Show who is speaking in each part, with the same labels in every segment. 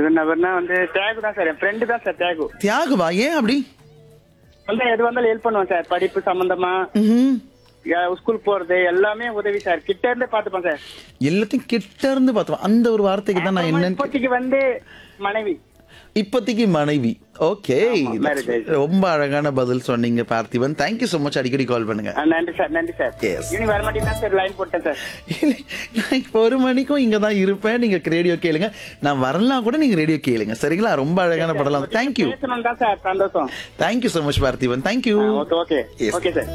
Speaker 1: நபர்னா வந்து தியாகு தான் சார் என் ஃப்ரெண்டு தான் சார் தியாகு
Speaker 2: தியாகுவா ஏன் அப்படி
Speaker 1: வந்து எது வந்தாலும் ஹெல்ப் பண்ணுவான் சார் படிப்பு சம்பந்தமா
Speaker 2: ம்ஹும்.
Speaker 1: ஸ்கூல் போறது எல்லாமே உதவி சார் கிட்ட இருந்து பாத்துப்பேன் சார்
Speaker 2: எல்லாத்தையும் கிட்ட இருந்து பார்த்தோம் அந்த ஒரு வார்த்தைக்கு தான் நான் என்னன்னு
Speaker 1: இப்போதைக்கு வந்து மனைவி
Speaker 2: இப்போதைக்கு மனைவி ஓகே
Speaker 1: marriage ஆயிடுச்சு.
Speaker 2: ரொம்ப அழகான பதில் சொன்னீங்க பார்த்திபன் தேங்க்யூ so மச் அடிக்கடி கால் பண்ணுங்க
Speaker 1: ஆ, நன்றி சார் நன்றி சார்
Speaker 2: Yes.
Speaker 1: இனி வர மாட்டீங்கன்னா சார் லைன் போட்டேன் சார்
Speaker 2: இல்லை, நான் இப்போ ஒரு மணிக்கும் இங்க தான் இருப்பேன் நீங்க ரேடியோ கேளுங்க நான் வரலாம் கூட நீங்க ரேடியோ கேளுங்க சரிங்களா ரொம்ப அழகான படலாம் தேங்க்யூ
Speaker 1: பேசணும் தான் சார் சந்தோஷம்
Speaker 2: thank you so much Parthiban thank you
Speaker 1: okay okay
Speaker 2: Yes.
Speaker 1: Okay sir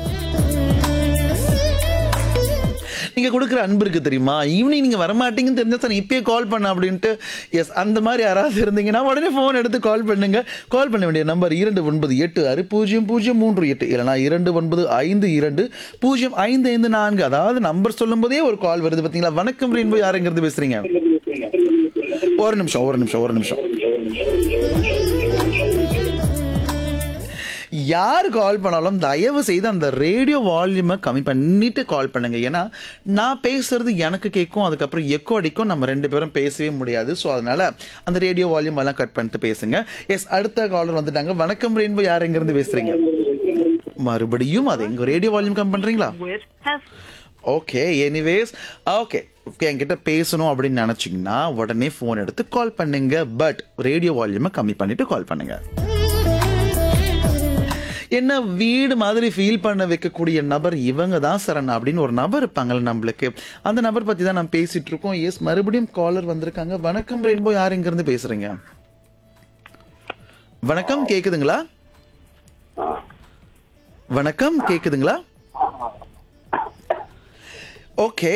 Speaker 2: நீங்க கொடுக்குற அன்பு இருக்கு தெரியுமா ஈவினிங் நீங்க வரமாட்டீங்கன்னு தெரிஞ்சா சார் இப்பயே கால் பண்ண அப்படின்ட்டு எஸ் அந்த மாதிரி யாராவது இருந்தீங்கன்னா உடனே ஃபோன் எடுத்து கால் பண்ணுங்க கால் பண்ண வேண்டிய நம்பர் இரண்டு ஒன்பது எட்டு ஆறு பூஜ்ஜியம் பூஜ்ஜியம் மூன்று எட்டு இல்லைனா இரண்டு ஒன்பது ஐந்து இரண்டு பூஜ்ஜியம் ஐந்து ஐந்து நான்கு அதாவது நம்பர் சொல்லும் போதே ஒரு கால் வருது பாத்தீங்களா வணக்கம் ரெயின்போ யாருங்கிறது பேசுறீங்க ஒரு நிமிஷம் ஒரு நிமிஷம் ஒரு நிமிஷம் யார் கால் பண்ணாலும் தயவு செய்து அந்த ரேடியோ வால்யூமை கம்மி பண்ணிட்டு கால் பண்ணுங்க ஏன்னா நான் பேசுறது எனக்கு கேட்கும் அதுக்கப்புறம் எக்கோ அடிக்கும் நம்ம ரெண்டு பேரும் பேசவே முடியாது ஸோ அதனால அந்த ரேடியோ வால்யூம் எல்லாம் கட் பண்ணிட்டு பேசுங்க எஸ் அடுத்த காலர் வந்துட்டாங்க வணக்கம் ரெயின்போ யார் எங்கிருந்து பேசுறீங்க மறுபடியும் அது எங்க ரேடியோ வால்யூம் கம் பண்றீங்களா ஓகே எனிவேஸ் ஓகே ஓகே என்கிட்ட பேசணும் அப்படின்னு நினைச்சீங்கன்னா உடனே ஃபோன் எடுத்து கால் பண்ணுங்க பட் ரேடியோ வால்யூமை கம்மி பண்ணிட்டு கால் பண்ணுங்க என்ன வீடு மாதிரி ஃபீல் பண்ண வைக்கக்கூடிய நபர் இவங்க தான் சரண் அப்படின்னு ஒரு நபர் இருப்பாங்கல்ல நம்மளுக்கு அந்த நபர் பத்தி தான் நம்ம பேசிட்டு இருக்கோம் எஸ் மறுபடியும் காலர் வந்திருக்காங்க வணக்கம் ரெயின்போ யார் எங்க இருந்து பேசுறீங்க வணக்கம் கேக்குதுங்களா வணக்கம் கேக்குதுங்களா ஓகே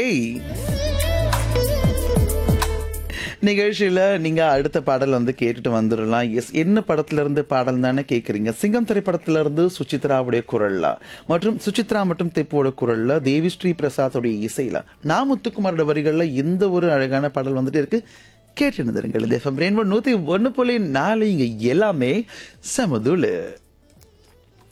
Speaker 2: நிகழ்ச்சியில நீங்க அடுத்த பாடல் வந்து கேட்டுட்டு வந்துடலாம் எஸ் என்ன படத்துல இருந்து பாடல் தானே கேக்குறீங்க சிங்கம் திரைப்படத்துல இருந்து சுசித்ராவுடைய குரல்ல மற்றும் சுசித்ரா மற்றும் திப்புவோட குரல்ல தேவி ஸ்ரீ பிரசாத்தோடைய இசையில நான் முத்துக்குமாரோட வரிகள்ல இந்த ஒரு அழகான பாடல் வந்துட்டு இருக்கு கேட்டு இருந்திருங்கள் தேஃபம் ரெயின்போ நூத்தி ஒன்னு புள்ளி நாலு இங்க எல்லாமே சமதுல